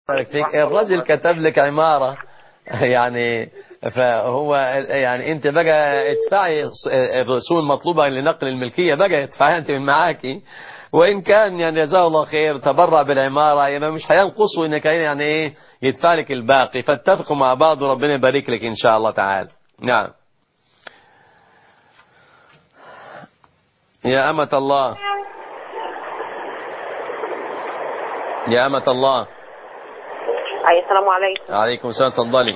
فيك الرجل كتب لك عمارة يعني فهو يعني انت بقى ادفعي الرسوم المطلوبة لنقل الملكية بقى ادفعي انت من معاكي وان كان يعني جزاه الله خير تبرع بالعمارة يعني مش هينقصه انك يعني ايه يدفع لك الباقي فاتفقوا مع بعض وربنا يبارك لك ان شاء الله تعالى نعم يا أمة الله يا أمة الله أي السلام عليكم عليكم السلام تفضلي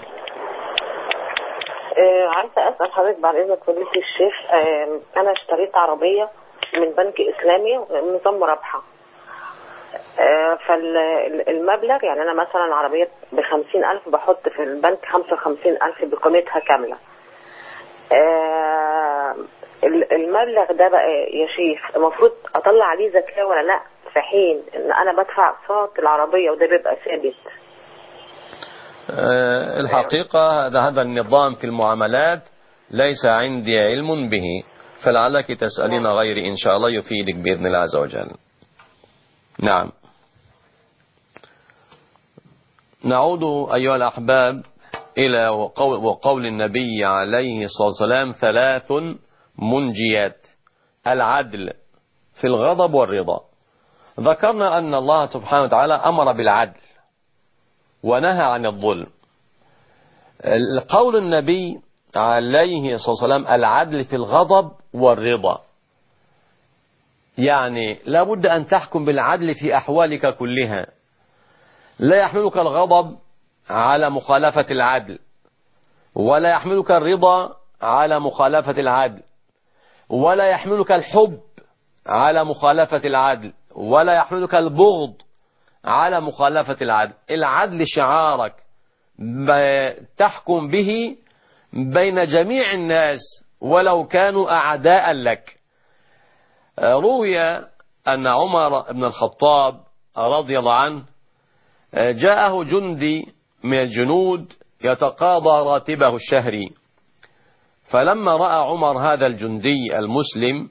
آه عايزة أسأل حضرتك بعد إذنك فضيلة الشيخ آه أنا اشتريت عربية من بنك إسلامي نظام مرابحة آه فالمبلغ يعني أنا مثلا عربية بخمسين ألف بحط في البنك خمسة وخمسين ألف بقيمتها كاملة آه المبلغ ده بقى يا شيخ المفروض أطلع عليه زكاة ولا لا في حين إن أنا بدفع أقساط العربية وده بيبقى ثابت أه الحقيقة هذا هذا النظام في المعاملات ليس عندي علم به فلعلك تسألين غيري إن شاء الله يفيدك بإذن الله عز وجل نعم نعود أيها الأحباب إلى وقول, وقول النبي عليه الصلاة والسلام ثلاث منجيات العدل في الغضب والرضا ذكرنا أن الله سبحانه وتعالى أمر بالعدل ونهى عن الظلم قول النبي عليه الصلاة والسلام العدل في الغضب والرضا يعني لابد أن تحكم بالعدل في أحوالك كلها لا يحملك الغضب على مخالفة العدل ولا يحملك الرضا على مخالفة العدل ولا يحملك الحب على مخالفة العدل ولا يحملك البغض على مخالفة العدل العدل شعارك تحكم به بين جميع الناس ولو كانوا أعداء لك روي أن عمر بن الخطاب رضي الله عنه جاءه جندي من الجنود يتقاضى راتبه الشهري فلما رأى عمر هذا الجندي المسلم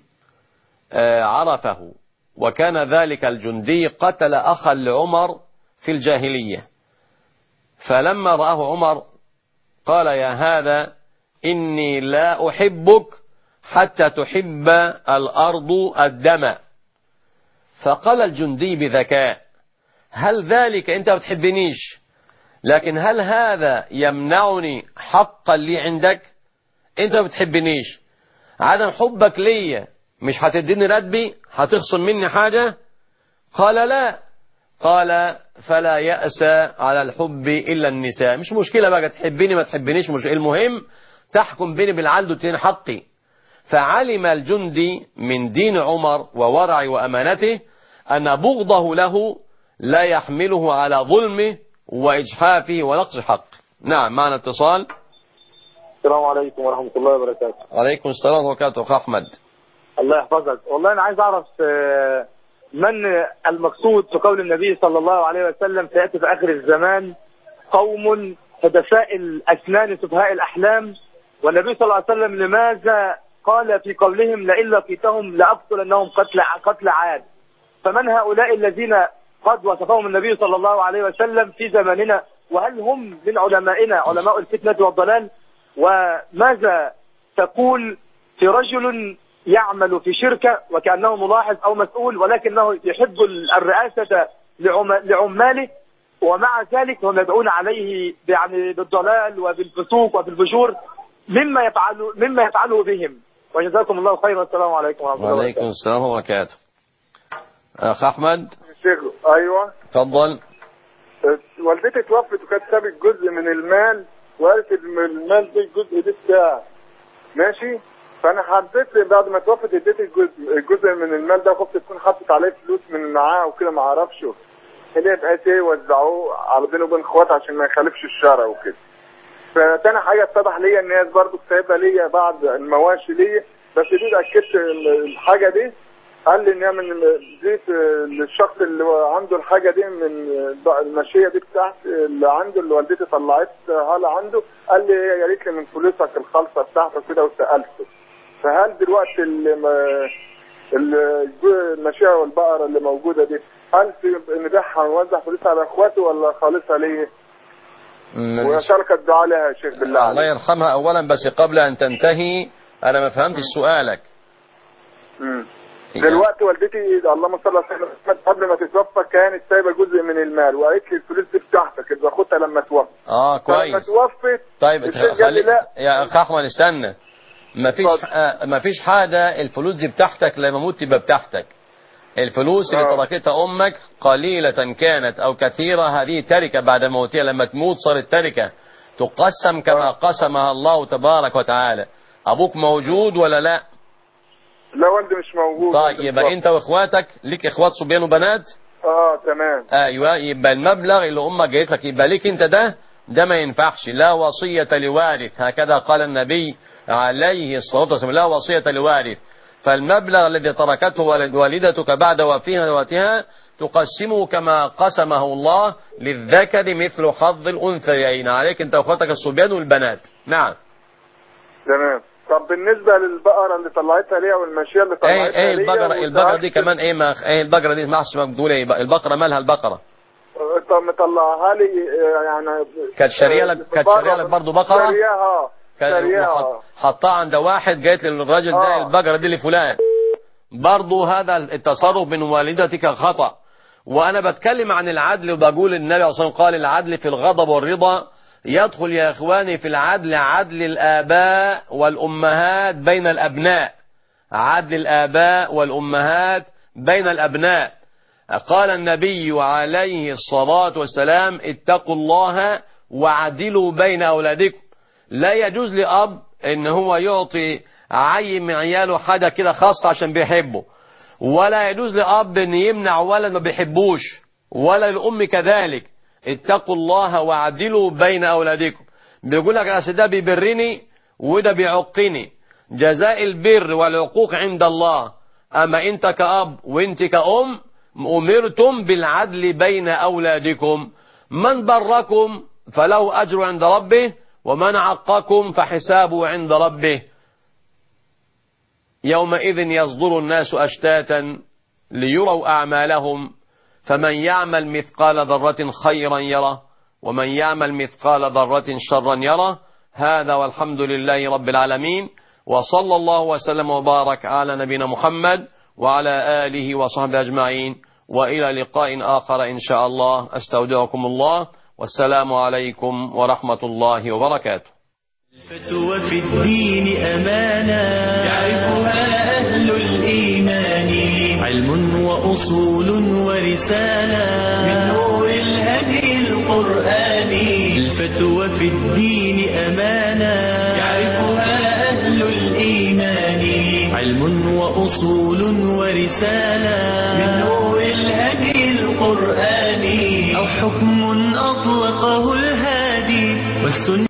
عرفه وكان ذلك الجندي قتل أخا لعمر في الجاهلية فلما رآه عمر قال يا هذا إني لا أحبك حتى تحب الأرض الدم فقال الجندي بذكاء هل ذلك أنت بتحبنيش لكن هل هذا يمنعني حقا لي عندك أنت ما بتحبنيش عدم حبك ليا مش هتديني راتبي هتخصم مني حاجة قال لا قال فلا يأس على الحب إلا النساء مش مشكلة بقى تحبيني ما تحبنيش مش المهم تحكم بيني بالعدل وتين حقي فعلم الجندي من دين عمر وورع وأمانته أن بغضه له لا يحمله على ظلمه وإجحافه ونقص حق نعم معنا اتصال السلام عليكم ورحمة الله وبركاته عليكم السلام ورحمة الله وبركاته أحمد الله يحفظك والله أنا عايز أعرف من المقصود في قول النبي صلى الله عليه وسلم سيأتي في آخر الزمان قوم حدثاء الأسنان سفهاء الأحلام والنبي صلى الله عليه وسلم لماذا قال في قولهم لئن لقيتهم لأقتلنهم قتل قتل عاد فمن هؤلاء الذين قد وصفهم النبي صلى الله عليه وسلم في زماننا وهل هم من علمائنا علماء الفتنة والضلال وماذا تقول في رجل يعمل في شركة وكأنه ملاحظ أو مسؤول ولكنه يحب الرئاسة لعماله ومع ذلك هم يدعون عليه يعني بالضلال وبالفسوق وبالفجور مما يفعل مما يفعله بهم وجزاكم الله خيرا والسلام عليكم ورحمه الله وعليكم السلام وبركاته اخ احمد شيخ ايوه تفضل والدتي توفت وكانت سابت جزء من المال وقالت المال ده الجزء ده بتاعي ماشي فانا حبيت بعد ما توفت اديت الجزء الجزء من المال ده خفت تكون حطت عليه فلوس من معاه وكده ما اعرفش هي بقت ايه وزعوه على بينه وبين اخواتها عشان ما يخالفش الشرع وكده فتاني حاجه اتضح ليا ان هي برضه سايبه ليا بعض المواشي ليا بس دي اتاكدت الحاجه دي قال لي ان هي من دي للشخص اللي عنده الحاجه دي من الماشيه دي بتاعت اللي عنده اللي والدتي طلعتها له عنده قال لي يا ريت لي من فلوسك الخالصه بتاعتك كده وسالته فهل دلوقتي الماشيه والبقره اللي موجوده دي هل في نبيعها ونوزع فلوسها على اخواتي ولا خالصها ليه؟ م- وشارك الدعاء لها يا شيخ بالله الله عليك يرحمها أولا بس قبل أن تنتهي أنا ما فهمتش سؤالك مم. دلوقتي والدتي اللهم صل على سيدنا محمد قبل ما تتوفى كانت سايبه جزء من المال وقالت لي الفلوس دي بتاعتك ابقى خدها لما توفى اه فلما كويس توفت طيب الشيخ قال لي خلي لا يا اخ احمد استنى ما فيش آه ما فيش حاجه الفلوس دي بتاعتك لما موت تبقى بتاعتك الفلوس اللي آه. تركتها امك قليله كانت او كثيره هذه تركه بعد موتها لما تموت صارت تركه تقسم كما آه. قسمها الله تبارك وتعالى ابوك موجود ولا لا لا والدي مش موجود طيب يبقى انت واخواتك ليك اخوات صبيان وبنات اه تمام ايوه يبقى المبلغ اللي امك جايت لك يبقى ليك انت ده ده ما ينفعش لا وصية لوارث هكذا قال النبي عليه الصلاة والسلام لا وصية لوارث فالمبلغ الذي تركته والد- والدتك بعد وفيها وفاتها تقسمه كما قسمه الله للذكر مثل حظ الأنثيين عليك انت واخواتك الصبيان والبنات نعم تمام طب بالنسبه للبقره اللي طلعتها ليها والماشيه اللي ايه طلعتها ايه ليا البقرة البقرة دي وساعات- كمان ايه ما ايه البقرة دي ما اعرفش بتقول ايه بقى. البقرة مالها البقرة طب مطلعها لي آه، يعني كانت شارية لك- كانت شارية لك برضو بقرة؟ شارياها كان شارياها وحط- حطها عند واحد جايت للراجل ده آه. البقرة دي لفلان برضو هذا التصرف من والدتك خطأ وأنا بتكلم عن العدل وبقول النبي عليه الصلاة والسلام قال العدل في الغضب والرضا يدخل يا إخواني في العدل عدل الآباء والأمهات بين الأبناء عدل الآباء والأمهات بين الأبناء قال النبي عليه الصلاة والسلام اتقوا الله وعدلوا بين أولادكم لا يجوز لأب ان هو يعطي عيل من عياله حاجة كده خاصة عشان بيحبه ولا يجوز لأب ان يمنع ولد ما بيحبوش ولا الأم كذلك اتقوا الله وعدلوا بين أولادكم بيقول لك أصل ده بيبرني وده بيعقني جزاء البر والعقوق عند الله أما أنت كأب وأنت كأم أمرتم بالعدل بين أولادكم من بركم فله أجر عند ربه ومن عقكم فحسابه عند ربه يومئذ يصدر الناس أشتاتا ليروا أعمالهم فمن يعمل مثقال ذرة خيرا يره ومن يعمل مثقال ذرة شرا يره هذا والحمد لله رب العالمين وصلى الله وسلم وبارك على نبينا محمد وعلى آله وصحبه أجمعين وإلى لقاء آخر إن شاء الله أستودعكم الله والسلام عليكم ورحمة الله وبركاته الفتوى في الدين أمانة يعرفها أهل الإيمان علم وأصول ورسالة من نور الهدي القرآني الفتوى في الدين أمانة يعرفها أهل الإيمان علم وأصول ورسالة من نور الهدي القرآني أو حكم أطلقه الهادي والسنة